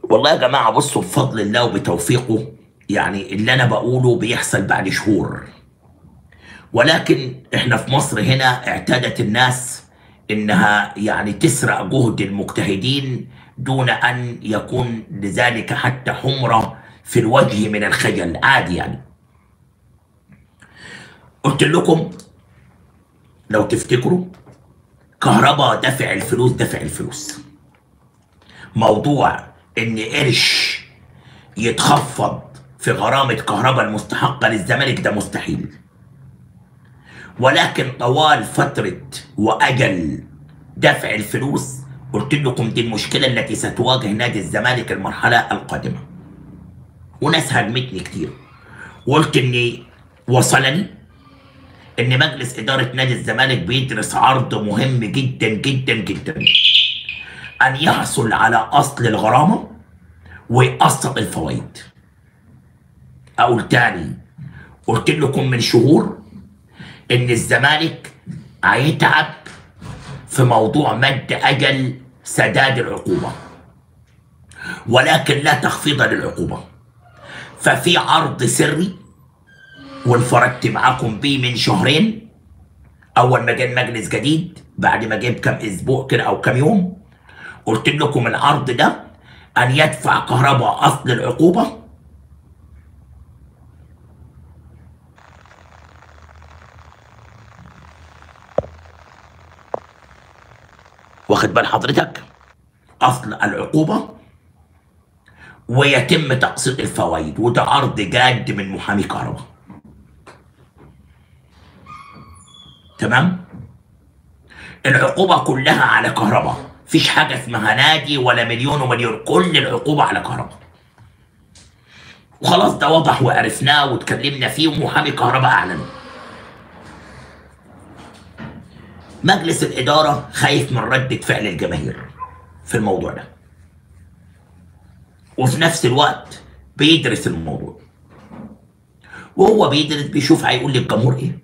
والله يا جماعة بصوا بفضل الله وبتوفيقه يعني اللي أنا بقوله بيحصل بعد شهور ولكن احنا في مصر هنا اعتادت الناس انها يعني تسرق جهد المجتهدين دون ان يكون لذلك حتى حمرة في الوجه من الخجل عادي يعني قلت لكم لو تفتكروا كهرباء دفع الفلوس دفع الفلوس موضوع ان قرش يتخفض في غرامة كهرباء المستحقة للزمالك ده مستحيل ولكن طوال فترة وأجل دفع الفلوس قلت لكم دي المشكلة التي ستواجه نادي الزمالك المرحلة القادمة وناس هاجمتني كتير وقلت اني وصلني ان مجلس ادارة نادي الزمالك بيدرس عرض مهم جدا جدا جدا ان يحصل على اصل الغرامة ويقسط الفوائد اقول تاني قلت لكم من شهور ان الزمالك هيتعب في موضوع مد اجل سداد العقوبه ولكن لا تخفيض للعقوبه ففي عرض سري وانفردت معاكم بيه من شهرين اول ما جه مجلس جديد بعد ما جه بكام اسبوع كده او كام يوم قلت لكم العرض ده ان يدفع كهرباء اصل العقوبه واخد بال حضرتك اصل العقوبه ويتم تقسيط الفوائد وده عرض جاد من محامي كهرباء تمام العقوبه كلها على كهرباء مفيش حاجه اسمها نادي ولا مليون ومليون كل العقوبه على كهرباء وخلاص ده واضح وعرفناه واتكلمنا فيه ومحامي كهرباء اعلن مجلس الإدارة خايف من ردة فعل الجماهير في الموضوع ده وفي نفس الوقت بيدرس الموضوع وهو بيدرس بيشوف هيقول للجمهور ايه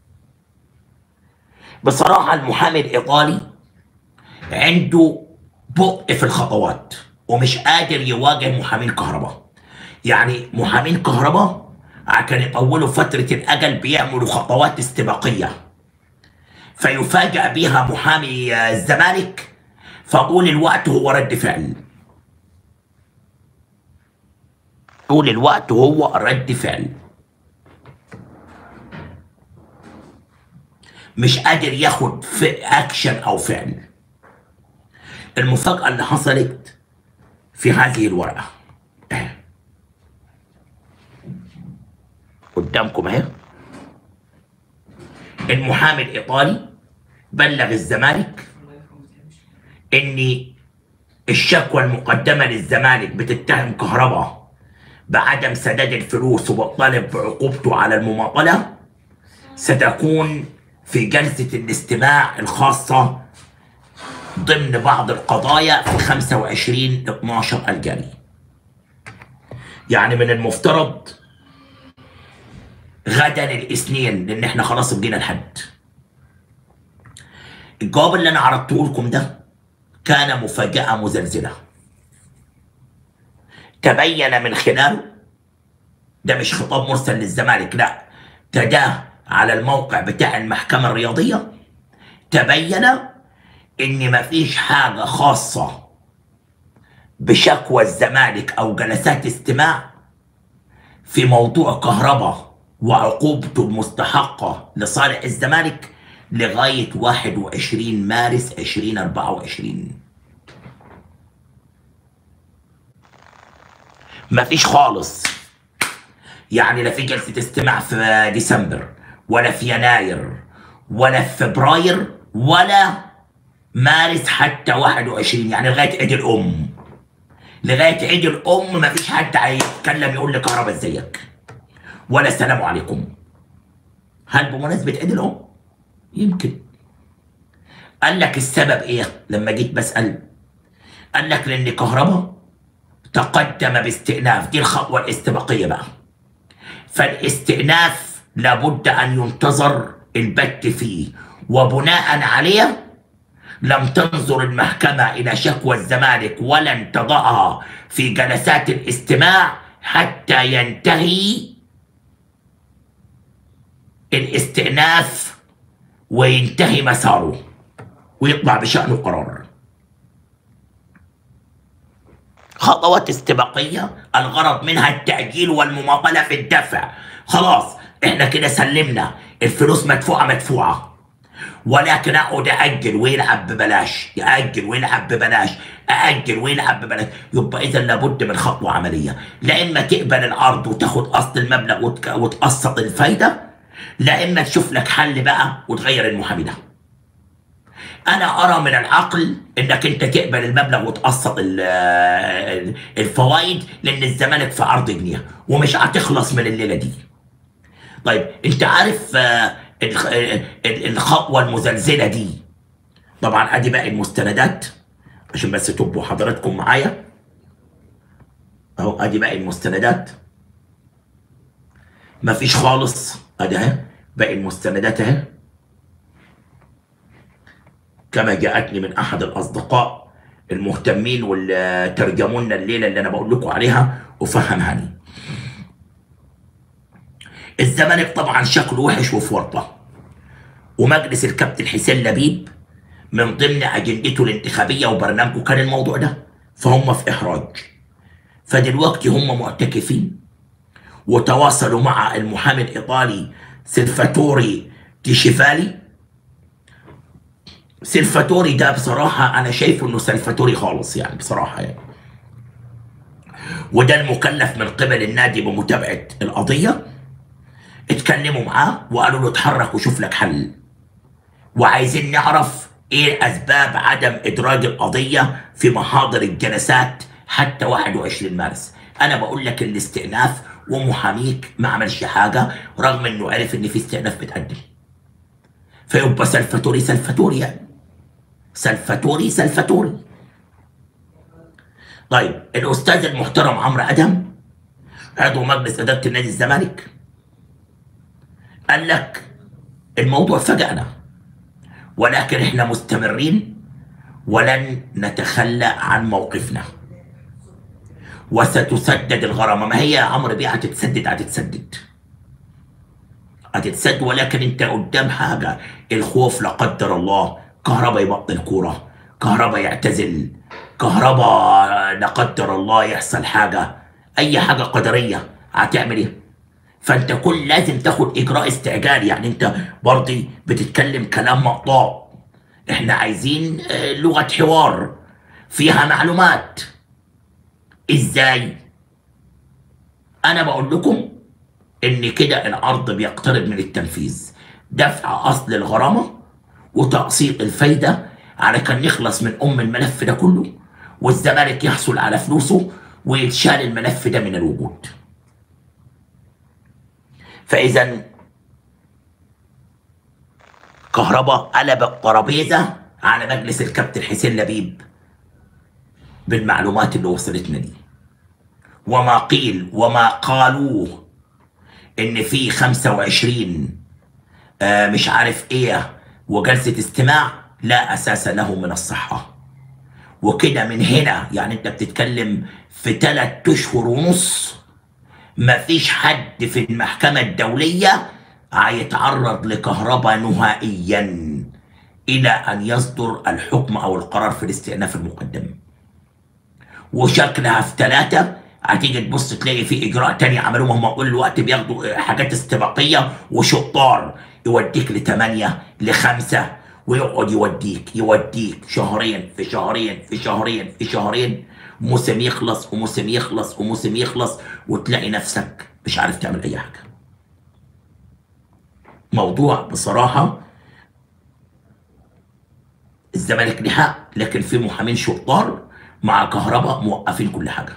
بصراحة المحامي الإيطالي عنده بق في الخطوات ومش قادر يواجه محامين كهرباء يعني محامين كهرباء كان يطولوا فترة الأجل بيعملوا خطوات استباقية فيفاجأ بها محامي الزمالك فطول الوقت هو رد فعل طول الوقت هو رد فعل مش قادر ياخد في اكشن او فعل المفاجأة اللي حصلت في هذه الورقة اهي. قدامكم اهي المحامي الايطالي بلغ الزمالك ان الشكوى المقدمه للزمالك بتتهم كهرباء بعدم سداد الفلوس وبطالب بعقوبته على المماطله ستكون في جلسه الاستماع الخاصه ضمن بعض القضايا في 25 12 الجاري يعني من المفترض غدا الاثنين لان احنا خلاص بقينا الحد الجواب اللي انا عرضته لكم ده كان مفاجأة مزلزلة تبين من خلاله ده مش خطاب مرسل للزمالك لا ده ده على الموقع بتاع المحكمة الرياضية تبين ان مفيش حاجة خاصة بشكوى الزمالك او جلسات استماع في موضوع كهرباء وعقوبته المستحقة لصالح الزمالك لغاية 21 مارس 2024 مفيش خالص يعني لا في جلسة استماع في ديسمبر ولا في يناير ولا في فبراير ولا مارس حتى 21 يعني لغاية عيد الأم لغاية عيد الأم مفيش حد هيتكلم يقول لي كهرباء ازيك ولا السلام عليكم هل بمناسبة عيد الأم؟ يمكن قال لك السبب ايه لما جيت بسأل قال لك لأن كهرباء تقدم باستئناف دي الخطوة الاستباقية بقى فالاستئناف لابد أن ينتظر البت فيه وبناء عليه لم تنظر المحكمة إلى شكوى الزمالك ولن تضعها في جلسات الاستماع حتى ينتهي الاستئناف وينتهي مساره ويطلع بشأنه قرار خطوات استباقية الغرض منها التأجيل والمماطلة في الدفع خلاص احنا كده سلمنا الفلوس مدفوعة مدفوعة ولكن اقعد اجل ويلعب ببلاش ياجل ويلعب ببلاش اجل ويلعب ببلاش يبقى اذا لابد من خطوه عمليه لا اما تقبل العرض وتاخد اصل المبلغ وتك- وتقسط الفايده لا اما تشوف لك حل بقى وتغير المحامي ده انا ارى من العقل انك انت تقبل المبلغ وتقسط ال- الفوائد لان الزمالك في عرض جنيه ومش هتخلص من الليله دي طيب انت عارف آه، الخ- آه، ال- الخطوه المزلزله دي طبعا ادي باقي المستندات عشان بس تبقوا حضراتكم معايا اهو ادي باقي المستندات مفيش خالص ادي اهي باقي المستندات اهي كما جاءتني من احد الاصدقاء المهتمين واللي ترجموا لنا الليله اللي انا بقول لكم عليها وفهمهاني الزمالك طبعا شكله وحش وفي ورطه ومجلس الكابتن حسين لبيب من ضمن اجندته الانتخابيه وبرنامجه كان الموضوع ده فهم في احراج فدلوقتي هم معتكفين وتواصلوا مع المحامي الايطالي سلفاتوري تيشيفالي سلفاتوري ده بصراحه انا شايفه انه سلفاتوري خالص يعني بصراحه يعني وده المكلف من قبل النادي بمتابعه القضيه اتكلموا معاه وقالوا له اتحرك وشوف لك حل وعايزين نعرف ايه اسباب عدم ادراج القضيه في محاضر الجلسات حتى 21 مارس انا بقول لك الاستئناف ومحاميك ما عملش حاجه رغم انه عرف ان في استئناف بتقدم فيبقى سلفاتوري سلفاتوري يعني سلفاتوري سلفاتوري طيب الاستاذ المحترم عمرو ادم عضو مجلس اداره النادي الزمالك قال لك الموضوع فاجأنا ولكن احنا مستمرين ولن نتخلى عن موقفنا وستسدد الغرامه ما هي يا عمرو بيه هتتسدد هتتسدد هتتسد ولكن انت قدام حاجه الخوف لا قدر الله كهربا يبطل كوره كهربا يعتزل كهربا لا قدر الله يحصل حاجه اي حاجه قدريه هتعمل ايه فانت كل لازم تاخد اجراء استعجالي يعني انت برضي بتتكلم كلام مقطوع احنا عايزين آه، لغه حوار فيها معلومات ازاي انا بقول لكم ان كده العرض بيقترب من التنفيذ دفع اصل الغرامه وتقسيط الفايده علشان نخلص من ام الملف ده كله والزمالك يحصل على فلوسه ويتشال الملف ده من الوجود فاذا كهربا قلب الترابيزه على مجلس الكابتن حسين لبيب بالمعلومات اللي وصلتنا دي وما قيل وما قالوه ان في 25 آه مش عارف ايه وجلسه استماع لا اساس له من الصحه وكده من هنا يعني انت بتتكلم في ثلاث اشهر ونص مفيش حد في المحكمة الدولية هيتعرض لكهرباء نهائيا إلى أن يصدر الحكم أو القرار في الاستئناف المقدم وشكلها في ثلاثة هتيجي تبص تلاقي في إجراء تاني عملوه هم طول الوقت بياخدوا حاجات استباقية وشطار يوديك لثمانية لخمسة ويقعد يوديك يوديك شهرين في شهرين في شهرين في شهرين موسم يخلص وموسم يخلص وموسم يخلص وتلاقي نفسك مش عارف تعمل أي حاجة موضوع بصراحة الزمالك ليه حق لكن في محامين شطار مع كهرباء موقفين كل حاجة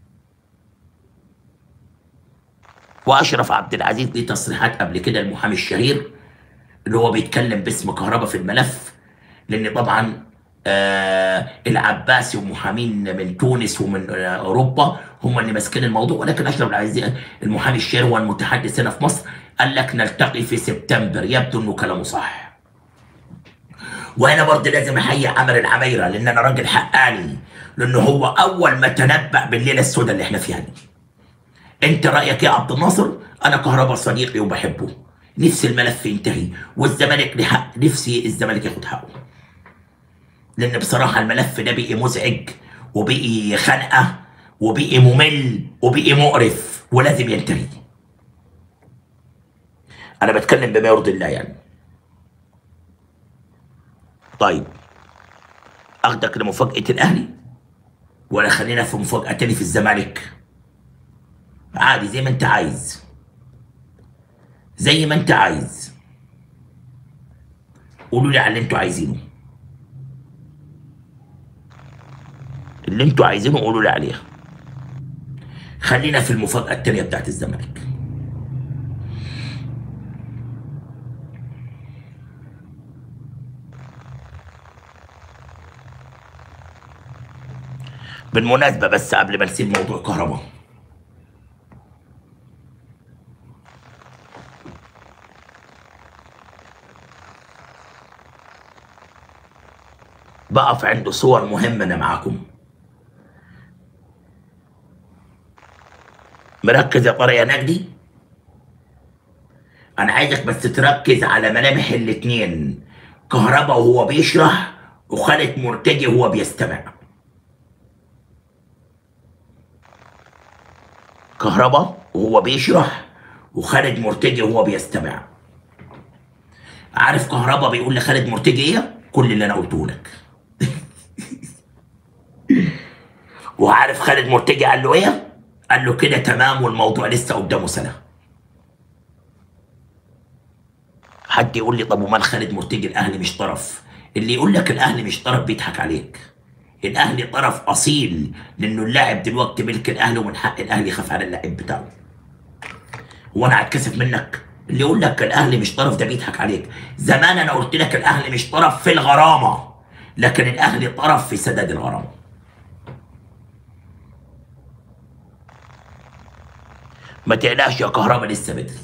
واشرف عبد العزيز ليه تصريحات قبل كده المحامي الشهير اللي هو بيتكلم باسم كهرباء في الملف لان طبعا آه العباسي ومحامين من تونس ومن آه اوروبا هم اللي ماسكين الموضوع ولكن اشرف العزيز المحامي الشهير هو المتحدث هنا في مصر قال لك نلتقي في سبتمبر يبدو انه كلامه صح وانا برضه لازم احيي عمر العمايره لان انا راجل حقاني لانه هو اول ما تنبأ بالليله السوداء اللي احنا فيها دي انت رايك يا عبد الناصر انا كهربا صديقي وبحبه نفسي الملف ينتهي والزمالك له حق نفسي الزمالك ياخد حقه لان بصراحه الملف ده بقي مزعج وبقي خنقه وبقي ممل وبقي مقرف ولازم ينتهي انا بتكلم بما يرضي الله يعني طيب اخدك لمفاجاه الاهلي ولا خلينا في مفاجاه تاني في الزمالك عادي زي ما انت عايز زي ما انت عايز قولوا لي على اللي انتوا عايزينه اللي انتوا عايزينه قولوا لي عليها خلينا في المفاجأة التانية بتاعت الزمالك بالمناسبة بس قبل ما نسيب موضوع كهرباء بقف عنده صور مهمة أنا معاكم مركز يا طارق يا نجدي أنا عايزك بس تركز على ملامح الاتنين كهربا وهو بيشرح وخالد مرتجي وهو بيستمع كهربا وهو بيشرح وخالد مرتجي وهو بيستمع عارف كهربا بيقول لخالد مرتجي ايه كل اللي انا قلته لك وعارف خالد مرتجي قال له ايه قال له كده تمام والموضوع لسه قدامه سنه حد يقول لي طب ومال خالد مرتجي الاهلي مش طرف اللي يقول لك الاهلي مش طرف بيضحك عليك الاهلي طرف اصيل لانه اللاعب دلوقتي ملك الاهلي ومن حق الاهلي يخاف على اللاعب بتاعه هو انا هتكسف منك اللي يقول لك الاهلي مش طرف ده بيضحك عليك زمان انا قلت لك الاهلي مش طرف في الغرامه لكن الاهلي طرف في سداد الغرامه ما تقلقش يا كهربا لسه بدري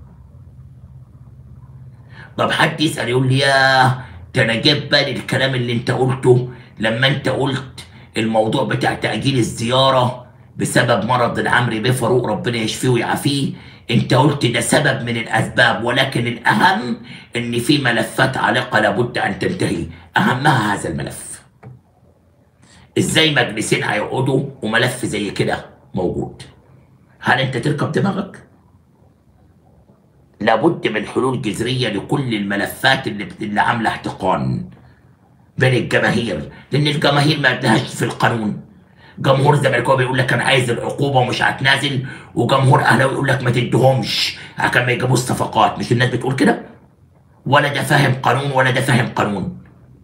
طب حد يسأل يقول لي ياه ده انا جاب بالي الكلام اللي انت قلته لما انت قلت الموضوع بتاع تأجيل الزيارة بسبب مرض العمري بيه فاروق ربنا يشفيه ويعافيه انت قلت ده سبب من الاسباب ولكن الاهم ان في ملفات عالقة لابد ان تنتهي اهمها هذا الملف ازاي مجلسين هيقعدوا وملف زي كده موجود هل انت تركب دماغك لابد من حلول جذريه لكل الملفات اللي اللي عامله احتقان بين الجماهير لان الجماهير ما بدهاش في القانون جمهور زملكاوي بيقول لك انا عايز العقوبه ومش هتنازل وجمهور اهلاوي يقول لك ما تديهمش عشان ما يجيبوش صفقات مش الناس بتقول كده ولا ده فاهم قانون ولا ده فاهم قانون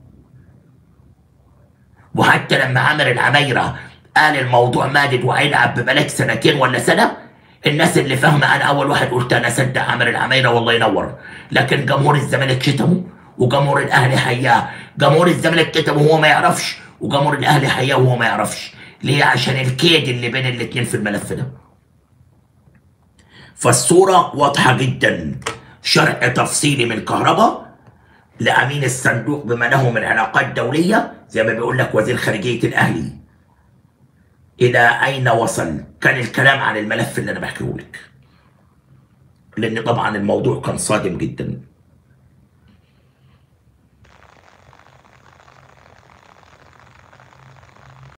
وحتى لما عمر العمايره قال الموضوع مادد وهيلعب ببلاش سنتين ولا سنه الناس اللي فاهمه انا اول واحد قلت انا صدق عمر العمايره والله ينور لكن جمهور الزمالك شتمه وجمهور الاهلي حياه جمهور الزمالك شتمه وهو ما يعرفش وجمهور الاهلي حياه وهو ما يعرفش ليه عشان الكيد اللي بين الاتنين في الملف ده فالصوره واضحه جدا شرح تفصيلي من كهرباء لامين الصندوق بما له من علاقات دوليه زي ما بيقول لك وزير خارجيه الاهلي الى اين وصل كان الكلام عن الملف اللي انا بحكيه لك لان طبعا الموضوع كان صادم جدا